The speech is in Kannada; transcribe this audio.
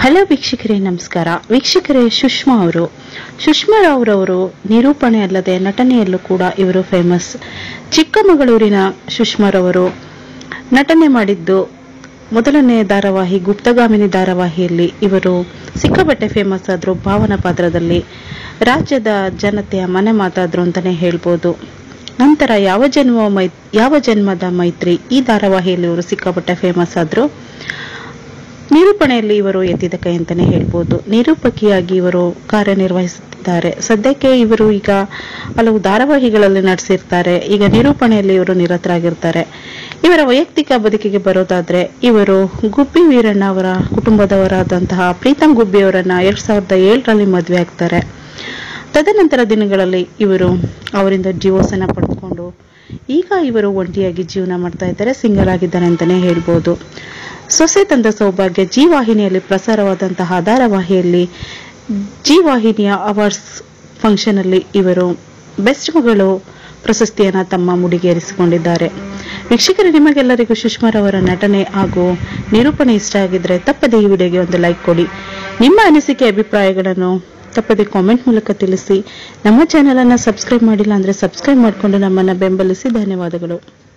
ಹಲೋ ವೀಕ್ಷಕರೇ ನಮಸ್ಕಾರ ವೀಕ್ಷಕರೇ ಸುಷ್ಮಾ ಅವರು ಸುಷ್ಮಾ ರಾವ್ರವರು ನಿರೂಪಣೆ ಅಲ್ಲದೆ ನಟನೆಯಲ್ಲೂ ಕೂಡ ಇವರು ಫೇಮಸ್ ಚಿಕ್ಕಮಗಳೂರಿನ ಸುಷ್ಮಾರವರು ನಟನೆ ಮಾಡಿದ್ದು ಮೊದಲನೇ ಧಾರಾವಾಹಿ ಗುಪ್ತಗಾಮಿನಿ ಧಾರಾವಾಹಿಯಲ್ಲಿ ಇವರು ಸಿಕ್ಕಾಪಟ್ಟೆ ಫೇಮಸ್ ಆದ್ರು ಭಾವನ ಪಾತ್ರದಲ್ಲಿ ರಾಜ್ಯದ ಜನತೆಯ ಮನೆ ಮಾತಾದ್ರು ಅಂತಾನೆ ಹೇಳ್ಬೋದು ನಂತರ ಯಾವ ಜನ್ಮ ಮೈ ಯಾವ ಜನ್ಮದ ಮೈತ್ರಿ ಈ ಧಾರಾವಾಹಿಯಲ್ಲಿ ಇವರು ಸಿಕ್ಕಾಪಟ್ಟೆ ಫೇಮಸ್ ಆದ್ರು ನಿರೂಪಣೆಯಲ್ಲಿ ಇವರು ಎತ್ತಿದ ಕೈ ಅಂತಾನೆ ಹೇಳ್ಬೋದು ನಿರೂಪಕಿಯಾಗಿ ಇವರು ಕಾರ್ಯನಿರ್ವಹಿಸುತ್ತಿದ್ದಾರೆ ಸದ್ಯಕ್ಕೆ ಇವರು ಈಗ ಹಲವು ಧಾರಾವಾಹಿಗಳಲ್ಲಿ ನಟಿಸಿರ್ತಾರೆ ಈಗ ನಿರೂಪಣೆಯಲ್ಲಿ ಇವರು ನಿರತರಾಗಿರ್ತಾರೆ ಇವರ ವೈಯಕ್ತಿಕ ಬದುಕಿಗೆ ಬರೋದಾದ್ರೆ ಇವರು ಗುಬ್ಬಿ ವೀರಣ್ಣ ಅವರ ಕುಟುಂಬದವರಾದಂತಹ ಪ್ರೀತಂ ಗುಬ್ಬಿ ಅವರನ್ನ ಎರಡ್ ಸಾವಿರದ ಏಳರಲ್ಲಿ ಮದುವೆ ಆಗ್ತಾರೆ ತದನಂತರ ದಿನಗಳಲ್ಲಿ ಇವರು ಅವರಿಂದ ಡಿವೋರ್ಸ್ ಅನ್ನ ಪಡೆದುಕೊಂಡು ಈಗ ಇವರು ಒಂಟಿಯಾಗಿ ಜೀವನ ಮಾಡ್ತಾ ಇದ್ದಾರೆ ಸಿಂಗಲ್ ಆಗಿದ್ದಾರೆ ಅಂತಾನೆ ಹೇಳ್ಬೋದು ಸೊಸೆ ತಂದ ಸೌಭಾಗ್ಯ ಜಿ ವಾಹಿನಿಯಲ್ಲಿ ಪ್ರಸಾರವಾದಂತಹ ಧಾರಾವಾಹಿಯಲ್ಲಿ ಜಿ ವಾಹಿನಿಯ ಅವಾರ್ಡ್ಸ್ ಫಂಕ್ಷನ್ ಅಲ್ಲಿ ಇವರು ಬೆಸ್ಟ್ ಮಗಳು ಪ್ರಶಸ್ತಿಯನ್ನ ತಮ್ಮ ಮುಡಿಗೇರಿಸಿಕೊಂಡಿದ್ದಾರೆ ವೀಕ್ಷಕರೇ ನಿಮಗೆಲ್ಲರಿಗೂ ಸುಷ್ಮಾರವರ ನಟನೆ ಹಾಗೂ ನಿರೂಪಣೆ ಇಷ್ಟ ಆಗಿದ್ರೆ ತಪ್ಪದೆ ಈ ವಿಡಿಯೋಗೆ ಒಂದು ಲೈಕ್ ಕೊಡಿ ನಿಮ್ಮ ಅನಿಸಿಕೆ ಅಭಿಪ್ರಾಯಗಳನ್ನು ತಪ್ಪದೆ ಕಾಮೆಂಟ್ ಮೂಲಕ ತಿಳಿಸಿ ನಮ್ಮ ಚಾನೆಲ್ ಅನ್ನ ಸಬ್ಸ್ಕ್ರೈಬ್ ಮಾಡಿಲ್ಲ ಅಂದ್ರೆ ಸಬ್ಸ್ಕ್ರೈಬ್ ಮಾಡಿಕೊಂಡು ನಮ್ಮನ್ನ ಬೆಂಬಲಿಸಿ ಧನ್ಯವಾದಗಳು